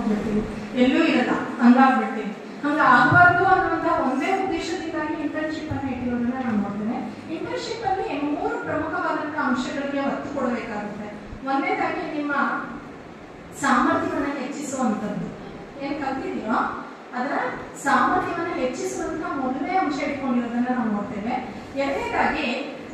ಹೋಗ್ಬಿಡ್ತೀವಿ ಎಲ್ಲೂ ಇರಲ್ಲ ಹಂಗಾಗ್ಬಿಡ್ತೀವಿ ಹಂಗ ಆಗಬಾರ್ದು ಅನ್ನುವಂಥ ಒಂದೇ ಉದ್ದೇಶದಿಂದಾಗಿ ಇಂಟರ್ನ್ಶಿಪ್ ಅನ್ನು ಇಟ್ಟಿರೋದನ್ನ ನಾನು ನೋಡ್ತೇನೆ ಇಂಟರ್ನ್ಶಿಪ್ ಅಲ್ಲಿ ಮೂರು ಪ್ರಮುಖವಾದಂತಹ ಅಂಶಗಳಿಗೆ ಒತ್ತು ಕೊಡಬೇಕಾಗುತ್ತೆ ಒಂದನೇದಾಗಿ ನಿಮ್ಮ ಸಾಮರ್ಥ್ಯವನ್ನು ಹೆಚ್ಚಿಸುವಂಥದ್ದು ಏನ್ ಕಲ್ತಿದೀಯೋ ಅದರ ಸಾಮರ್ಥ್ಯವನ್ನು ಹೆಚ್ಚಿಸುವಂತಹ ಮೊದಲನೇ ಅಂಶ ಇಟ್ಕೊಂಡಿರೋದನ್ನ ನಾವು ನೋಡ್ತೇವೆ ಎರಡನೇದಾಗಿ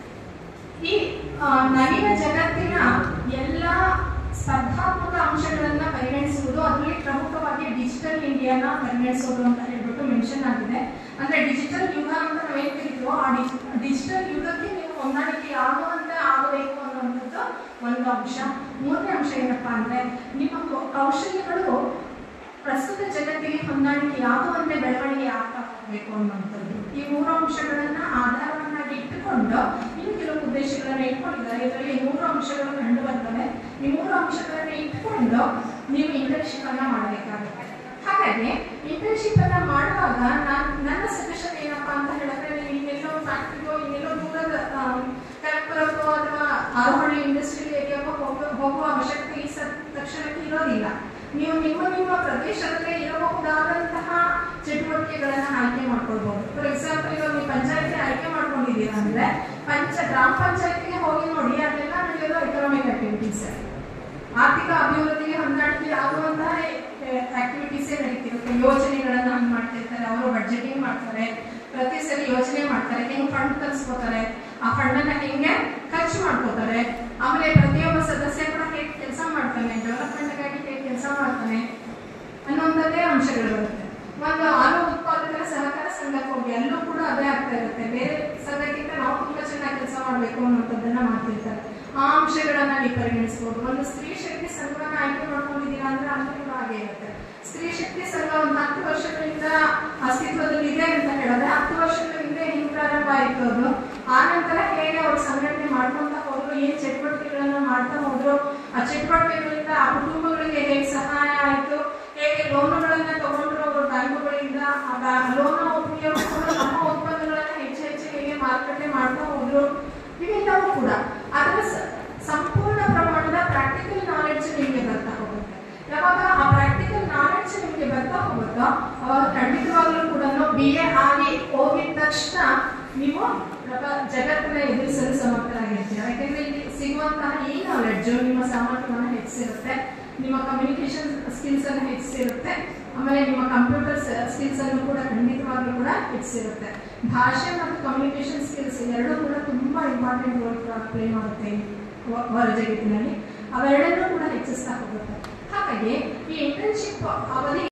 ಈ ಆ, ನವೀನ ಜಗತ್ತಿನ ಎಲ್ಲ ಸ್ಪರ್ಧಾತ್ಮಕ ಅಂಶಗಳನ್ನ ಪರಿಗಣಿಸುವುದು ಅದರಲ್ಲಿ ಪ್ರಮುಖವಾಗಿ ಡಿಜಿಟಲ್ ಇಂಡಿಯಾನ ಪರಿಗಣಿಸೋದು ಅಂತ ಹೇಳ್ಬಿಟ್ಟು ಮೆನ್ಷನ್ ಆಗಿದೆ ಅಂದ್ರೆ ಡಿಜಿಟಲ್ ಯುಗ ಅಂತ ನಾವೇನ್ ಕರಿತೀವೋ ಆ ಡಿಜಿಟಲ್ ಯುಗಕ್ಕೆ ನೀವು ಹೊಂದಾಣಿಕೆ ಆಗುವಂತೆ ಆಗಬೇಕು ಅನ್ನುವಂಥದ್ದು ಒಂದು ಅಂಶ ಮೂರನೇ ಅಂಶ ಏನಪ್ಪಾ ಅಂದ್ರೆ ನಿಮ್ಮ ಕೌ- ಕೌಶಲ್ಯಗಳು ಪ್ರಸ್ತುತ ಜಗತ್ತಿಗೆ ಹೊಂದಾಣಿಕೆ ಆಗುವಂತೆ ಬೆಳವಣಿಗೆ ಆಗ್ತಾ ಹೋಗಬೇಕು ಅನ್ನುವಂಥದ್ದು ಈ ಮೂರು ಅಂಶಗಳನ್ನ ಆಧಾರವನ್ನಾಗಿ ಇಟ್ಟುಕೊಂಡು ಇನ್ನು ಕೆಲವು ಉದ್ದೇಶಗಳನ್ನ ಇಟ್ಕೊಂಡಿದ್ದಾರೆ ಇದರಲ್ಲಿ ಮೂರು ಅಂಶಗಳು ಕಂಡು ಬರ್ತವೆ ಈ ಮೂರು ಅಂಶಗಳನ್ನ ಇಟ್ಕೊಂಡು ನೀವು ಇಂಟರ್ನ್ಶಿಪ್ ಅನ್ನ ಮಾಡಬೇಕಾಗುತ್ತೆ ಹಾಗಾಗಿ ಇಂಟರ್ನ್ಶಿಪ್ ಅನ್ನ ಮಾಡುವಾಗ ನಾನ್ ನನ್ನ ಸಜೆಷನ್ ಏನಪ್ಪಾ ಅಂತ ಹೇಳಿದ್ರೆ ನೀವು ಇನ್ನೆಲ್ಲೋ ಫ್ಯಾಕ್ಟ್ರಿಗೋ ಇನ್ನೆಲ್ಲೋ ದೂರದ ಕನಕಪುರಕ್ಕೋ ಅಥವಾ ಆರೋಹಳ್ಳಿ ಇಂಡಸ್ಟ್ರಿಯಲ್ ಏರಿಯಾಗೋ ಹೋಗೋ ಹೋಗುವ ಅವಶ್ಯಕತೆ ಈ ಸ- ತಕ್ಷಣಕ್ಕೆ ಇರೋದಿಲ್ಲ ನೀವು ನಿಮ್ಮ ನಿಮ್ಮ ಪ್ರದೇಶದಲ್ಲೇ ಇರಬಹುದಾದಂತಹ ಚಟುವಟಿಕೆಗಳನ್ನ ಆಯ್ಕೆ ಮಾಡ್ಕೊಳ್ಬಹುದು ಫಾರ್ ಎಕ್ಸಾಂಪಲ್ ಇವಾಗ ನೀವು ಪಂಚಾಯತಿ ಆಯ್ಕೆ ಮಾಡ್ಕೊಂಡಿದ್ದೀರಾ ಅಂದ್ರೆ ಪಂಚ ಗ್ರಾಮ ಪಂಚಾಯತಿಗೆ ಹೋಗಿ ನೋಡಿ ಅದೆಲ್ಲ ನಡೆಯೋದು ಎಕನಾಮಿಕ್ ಆಕ್ಟಿವಿಟೀಸ್ ಆರ್ಥಿಕ ಅಭಿವೃದ್ಧಿಗೆ ಹೊಂದಾಣಿಕೆ ಆಗುವಂತಹ ಆಕ್ಟಿವಿಟೀಸೇ ನಡೀತಿರುತ್ತೆ ಯೋಜನೆಗಳನ್ನ ಹಂಗ್ ಮಾಡ್ತಿರ್ತಾರೆ ಅವರು ಬಡ್ಜೆಟಿಂಗ್ ಮಾಡ್ತಾರೆ ಪ್ರತಿ ಸರಿ ಯೋಚನೆ ಮಾಡ್ತಾರೆ ಹೆಂಗ್ ಫಂಡ್ ತರಿಸ್ಕೋತಾರೆ ಆ ಫಂಡ್ ಅನ್ನ ಹೆಂಗೆ ಖರ್ಚು ಮಾಡ್ಕೋತಾರೆ ಆಮೇಲೆ ಪ್ರತಿಯೊಬ್ಬ ಸದಸ್ಯ ಕೂಡ ಹೇಗೆ ಕೆಲಸ ಮಾಡ್ತಾನೆ ಡೆವಲಪ್ಮೆಂಟ್ಗಾಗಿ ಹೇಗೆ ಕೆಲಸ ಮಾಡ್ತಾನೆ ಅನ್ನುವಂಥದ್ದೇ ಅಂಶಗಳು ಬರುತ್ತೆ ಒಂದು ಹಾಲು ಉತ್ಪಾದಕರ ಸಹಕಾರ ಸಂಘಕ್ಕೆ ಹೋಗಿ ಅಲ್ಲೂ ಕೂಡ ಅದೇ ಆಗ್ತಾ ಇರುತ್ತೆ ಬೇರೆ ಸಂಘಕ್ಕಿಂತ ನಾವು ತುಂಬಾ ಚೆನ್ನಾಗಿ ಕೆಲಸ ಮಾಡಬೇಕು ಅನ್ನೋಂಥದ್ದನ್ನ ಮಾಡ್ತಿರ್ತಾರೆ ಆ ಅಂಶಗಳನ್ನ ನೀವು ಪರಿಗಣಿಸಬಹುದು ಒಂದು ಸ್ತ್ರೀ ಶಕ್ತಿ ಸಂಘವನ್ನ ಆಯ್ಕೆ ಮಾಡ್ಕೊಂಡಿದ್ದೀರಾ ಅಂದ್ರೆ ಅಲ್ಲಿ ಕೂಡ ಹಾಗೆ ಇರುತ್ತೆ ಸ್ತ್ರೀ ಶಕ್ತಿ ಸಂಘ ಒಂದು ಹತ್ತು ವರ್ಷಗಳಿಂದ ಅಸ್ತಿತ್ವದಲ್ಲಿ ಇದೆ ಅಂತ ಹೇಳಿದ್ರೆ ಹತ್ತು ವರ್ಷಗಳ ಹಿಂದೆ ಹಿಂಗ್ ಪ್ರಾರಂಭ ಆಯ್ತು ಅದು ಆ ನಂತರ ಹೇಗೆ ಅವರು ಸಂಘಟನೆ ಮಾಡ್ಕೊಂತ ಹೋದ್ರು ಏನ್ ಚಟುವಟಿಕೆಗಳನ್ನ ಮಾಡ್ತಾ ಹೋದ್ರು ಆ ಚಟುವಟಿಕೆಗಳಿಂದ ಆ ಕುಟುಂಬಗಳಿಗೆ ಹೇಗೆ ಸಹಾಯ ಆಯ್ತು ಹೇಗೆ ಲೋನುಗಳನ್ನ ತಗೊಂಡ್ರು ಅವರು ಬ್ಯಾಂಕುಗಳಿಂದ ಆ ಲೋನ್ ಉಪಯೋಗಿಸ್ಕೊಂಡು ನಮ್ಮ ಉತ್ಪನ್ನಗಳನ್ನ ಹೆಚ್ಚು ಹೆಚ್ಚು ಹೇಗೆ ಮಾರುಕಟ್ಟೆ ಮಾಡ್ತಾ ಹೋದ್ರು ಇವೆಲ್ಲವೂ ಕೂಡ ಅದರ ಸ- ಸಂಪೂರ್ಣ ಪ್ರಮಾಣದ ಪ್ರಾಕ್ಟಿಕಲ್ ನಾಲೆಡ್ಜ್ ನಿಮಗೆ ಬರ್ತಾ ಹೋಗುತ್ತೆ ಯಾವಾಗ ಆ ಪ್ರಾಕ್ಟಿಕಲ್ ನಾಲೆಡ್ಜ್ ನಿಮಗೆ ಬರ್ತಾ ಹೋಗುತ್ತೋ ಅವಾಗ ಖಂಡಿತವಾಗ್ಲೂ ಕೂಡ ಬಿ ಎ ಆಗಿ ಹೋಗಿದ ತಕ್ಷಣ ನೀವು ಪ್ರಪ- ಜಗತ್ತನ್ನ ಎದುರಿಸಲು ಸಮರ್ಥರಾಗಿರ್ತೀರ ಯಾಕಂದ್ರೆ ಇಲ್ಲಿ ಸಿಗುವಂತಹ ಈ ನಾಲೆಡ್ಜ್ ನಿಮ್ಮ ಸಾಮರ್ಥ್ಯವನ್ನು ಹೆಚ್ಚಿಸಿರುತ್ತೆ ನಿಮ್ಮ ಕಮ್ಯುನಿಕೇಶನ್ ಸ್ಕಿಲ್ಸ್ ಅನ್ನು ಹೆಚ್ಚಿಸಿರುತ್ತೆ ಆಮೇಲೆ ನಿಮ್ಮ ಕಂಪ್ಯೂಟರ್ ಸ್ಕಿಲ್ಸ್ ಅನ್ನು ಕೂಡ ಖಂಡಿತವಾಗ್ಲೂ ಕೂಡ ಹೆಚ್ಚಿಸಿರುತ್ತೆ ಭಾಷೆ ಮತ್ತು ಕಮ್ಯುನಿಕೇಶನ್ ಸ್ಕಿಲ್ಸ್ ಎರಡೂ ಕೂಡ ತುಂಬಾ ಇಂಪಾರ್ಟೆಂಟ್ ರೋಲ್ ಪ್ಲೇ ಮಾಡುತ್ತೆ ಈ ಹೊ- ಹೊರ ಜಗತ್ತಿನಲ್ಲಿ ಅವೆರಡನ್ನೂ ಕೂಡ ಹೆಚ್ಚಿಸ್ತಾ ಹೋಗುತ್ತೆ ಹಾಗಾಗಿ ಈ ಇಂಟರ್ನ್ಶಿಪ್ ಅವಧಿ